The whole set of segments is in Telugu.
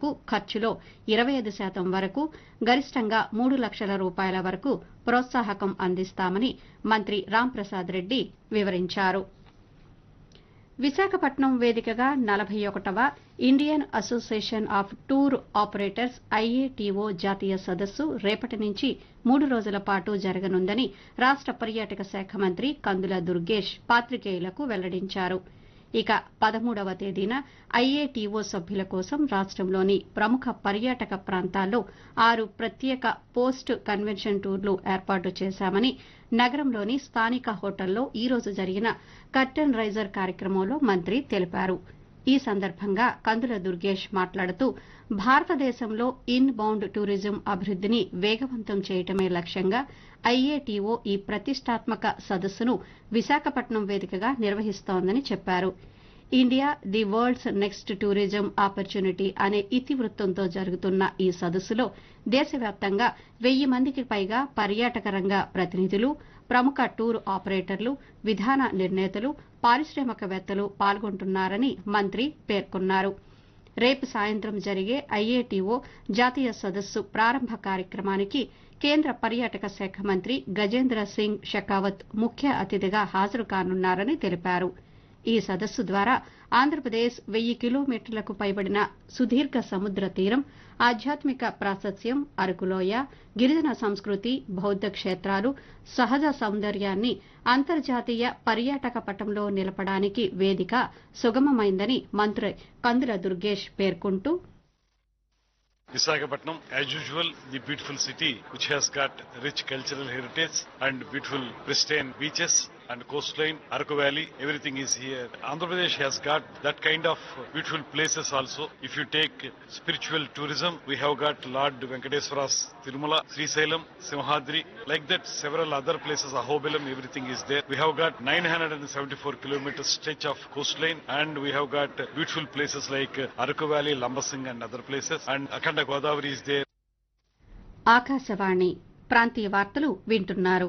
ప్రాజెక్టులకు ఖర్చులో ఇరవై ఐదు శాతం వరకు గరిష్టంగా మూడు లక్షల రూపాయల వరకు ప్రోత్సాహకం అందిస్తామని మంత్రి రాంప్రసాద్ రెడ్డి వివరించారు విశాఖపట్నం వేదికగా నలభై ఒకటవ Indian Association of Tour Operators IATO జాతీయ సదస్సు రేపటి నుంచి మూడు రోజుల పాటు జరగనుందని రాష్ట పర్యాటక శాఖ మంత్రి కందుల దుర్గేష్ పాతికేయులకు వెల్లడించారు ఇక పదమూడవ తేదీన ఐఏటీఓ సభ్యుల కోసం రాష్టంలోని ప్రముఖ పర్యాటక ప్రాంతాల్లో ఆరు ప్రత్యేక పోస్ట్ కన్వెన్షన్ టూర్లు ఏర్పాటు చేశామని నగరంలోని స్థానిక హోటల్లో ఈ రోజు జరిగిన కర్టెన్ రైజర్ కార్యక్రమంలో మంత్రి తెలిపారు ఈ సందర్భంగా కందుల దుర్గేష్ మాట్లాడుతూ భారతదేశంలో ఇన్ బౌండ్ టూరిజం అభివృద్దిని వేగవంతం చేయటమే లక్ష్యంగా ఐఏటీఓ ఈ ప్రతిష్టాత్మక సదస్సును విశాఖపట్నం వేదికగా నిర్వహిస్తోందని చెప్పారు India the world's next tourism opportunity అనే ఇతివృత్తంతో జరుగుతున్న ఈ సదస్సులో దేశవ్యాప్తంగా వెయ్యి మందికి పైగా పర్యాటక రంగ ప్రతినిధులు ప్రముఖ టూర్ ఆపరేటర్లు విధాన నిర్ణేతలు పారిశ్రామికవేత్తలు పాల్గొంటున్నారని మంత్రి పేర్కొన్నారు రేపు సాయంత్రం జరిగే ఐఏటీఓ జాతీయ సదస్సు ప్రారంభ కార్యక్రమానికి కేంద్ర పర్యాటక శాఖ మంత్రి గజేంద్ర సింగ్ షెకావత్ ముఖ్య అతిథిగా హాజరు కానున్నారని తెలిపారు ఈ సదస్సు ద్వారా ఆంధ్రప్రదేశ్ వెయ్యి కిలోమీటర్లకు పైబడిన సుదీర్ఘ సముద్ర తీరం ఆధ్యాత్మిక ప్రాశస్యం అరకులోయ గిరిజన సంస్కృతి బౌద్ద క్షేత్రాలు సహజ సౌందర్యాన్ని అంతర్జాతీయ పర్యాటక పటంలో నిలపడానికి వేదిక సుగమమైందని మంత్రి కందుల దుర్గేష్ పేర్కొంటూ Visakhapatnam, as usual, the beautiful city which has got rich cultural heritage and beautiful pristine beaches and coastline, Arco Valley, everything is here. Andhra Pradesh has got that kind of beautiful places also. If you take spiritual tourism, we have got Lord Venkateswara's Tirumala, Sri Salem, Simhadri, like that several other places, Ahobilam, everything is there. We have got 974 kilometers stretch of coastline and we have got beautiful places like Arco Valley, Lambasing and other places and Akhanda Godavari is there. Akashvani ప్రాంతీయ వార్తలు వింటున్నారు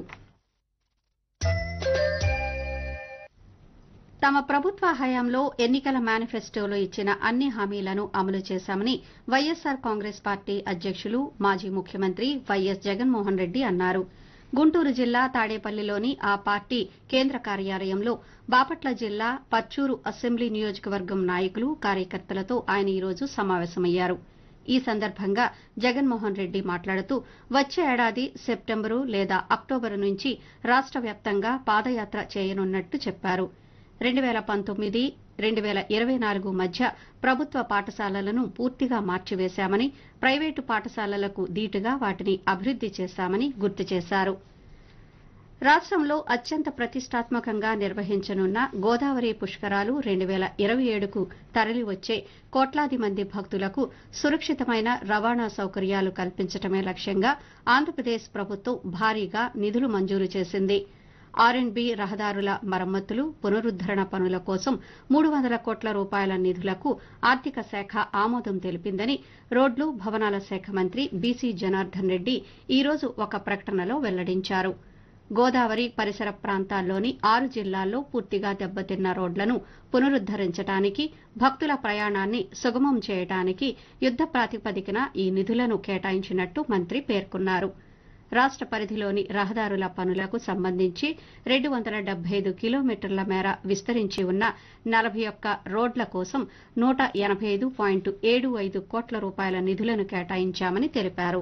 తమ ప్రభుత్వ హయాంలో ఎన్నికల మేనిఫెస్టోలో ఇచ్చిన అన్ని హామీలను అమలు చేశామని వైఎస్సార్ కాంగ్రెస్ పార్టీ అధ్యక్షులు మాజీ ముఖ్యమంత్రి వైఎస్ జగన్మోహన్ రెడ్డి అన్నారు గుంటూరు జిల్లా తాడేపల్లిలోని ఆ పార్టీ కేంద్ర కార్యాలయంలో బాపట్ల జిల్లా పచ్చూరు అసెంబ్లీ నియోజకవర్గం నాయకులు కార్యకర్తలతో ఆయన ఈరోజు సమావేశమయ్యారు ఈ సందర్భంగా జగన్మోహన్ రెడ్డి మాట్లాడుతూ వచ్చే ఏడాది సెప్టెంబరు లేదా అక్టోబరు నుంచి రాష్ట వ్యాప్తంగా పాదయాత్ర చేయనున్నట్టు చెప్పారు రెండు వేల పంతొమ్మిది రెండు వేల ఇరవై నాలుగు మధ్య ప్రభుత్వ పాఠశాలలను పూర్తిగా మార్చివేశామని ప్రైవేటు పాఠశాలలకు దీటుగా వాటిని అభివృద్ది చేశామని గుర్తు చేశారు రాష్టంలో అత్యంత ప్రతిష్టాత్మకంగా నిర్వహించనున్న గోదావరి పుష్కరాలు రెండు వేల ఇరవై ఏడుకు తరలివచ్చే కోట్లాది మంది భక్తులకు సురక్షితమైన రవాణా సౌకర్యాలు కల్పించడమే లక్ష్యంగా ఆంధ్రప్రదేశ్ ప్రభుత్వం భారీగా నిధులు మంజూరు చేసింది ఆర్ఎండ్బీ రహదారుల మరమ్మతులు పునరుద్దరణ పనుల కోసం మూడు వందల కోట్ల రూపాయల నిధులకు ఆర్థిక శాఖ ఆమోదం తెలిపిందని రోడ్లు భవనాల శాఖ మంత్రి బీసీ జనార్దన్ రెడ్డి ఈ రోజు ఒక ప్రకటనలో వెల్లడించారు గోదావరి పరిసర ప్రాంతాల్లోని ఆరు జిల్లాల్లో పూర్తిగా దెబ్బతిన్న రోడ్లను పునరుద్దరించడానికి భక్తుల ప్రయాణాన్ని సుగమం చేయడానికి యుద్ద ప్రాతిపదికన ఈ నిధులను కేటాయించినట్టు మంత్రి పేర్కొన్నారు రాష్ట పరిధిలోని రహదారుల పనులకు సంబంధించి రెండు వందల డెబ్బై ఐదు కిలోమీటర్ల మేర విస్తరించి ఉన్న నలభై ఒక్క రోడ్ల కోసం నూట ఎనబై ఐదు పాయింట్ ఏడు ఐదు కోట్ల రూపాయల నిధులను కేటాయించామని తెలిపారు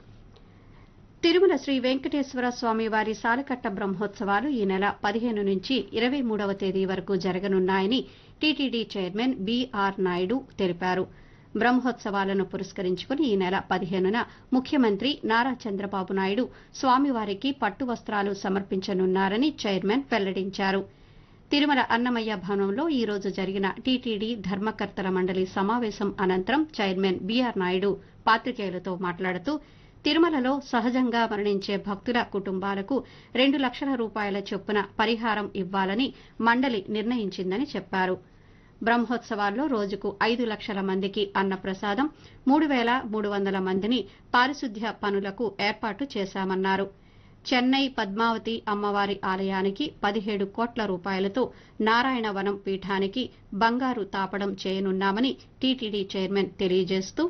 తిరుమల శ్రీ వెంకటేశ్వర స్వామి వారి సాలకట్ట బ్రహ్మోత్సవాలు ఈ నెల పదిహేను నుంచి ఇరవై మూడవ తేదీ వరకు జరగనున్నాయని టీటీడీ చైర్మన్ బీఆర్ నాయుడు తెలిపారు బ్రహ్మోత్సవాలను పురస్కరించుకుని ఈ నెల పదిహేనున ముఖ్యమంత్రి నారా చంద్రబాబు నాయుడు స్వామివారికి పట్టు వస్త్రాలు సమర్పించనున్నారని చైర్మన్ వెల్లడించారు తిరుమల అన్నమయ్య భవనంలో ఈ రోజు జరిగిన టీటీడీ ధర్మకర్తల మండలి సమావేశం అనంతరం చైర్మన్ బీఆర్ నాయుడు పాతికేయులతో మాట్లాడుతూ తిరుమలలో సహజంగా మరణించే భక్తుల కుటుంబాలకు రెండు లక్షల రూపాయల చొప్పున పరిహారం ఇవ్వాలని మండలి నిర్ణయించిందని చెప్పారు బ్రహ్మోత్సవాల్లో రోజుకు ఐదు లక్షల మందికి అన్నప్రసాదం మూడు వేల మూడు వందల మందిని పారిశుద్ధ్య పనులకు ఏర్పాటు చేశామన్నారు చెన్నై పద్మావతి అమ్మవారి ఆలయానికి పదిహేడు కోట్ల రూపాయలతో నారాయణవనం పీఠానికి బంగారు తాపడం చేయనున్నామని టీటీడీ చైర్మన్ తెలియజేస్తూ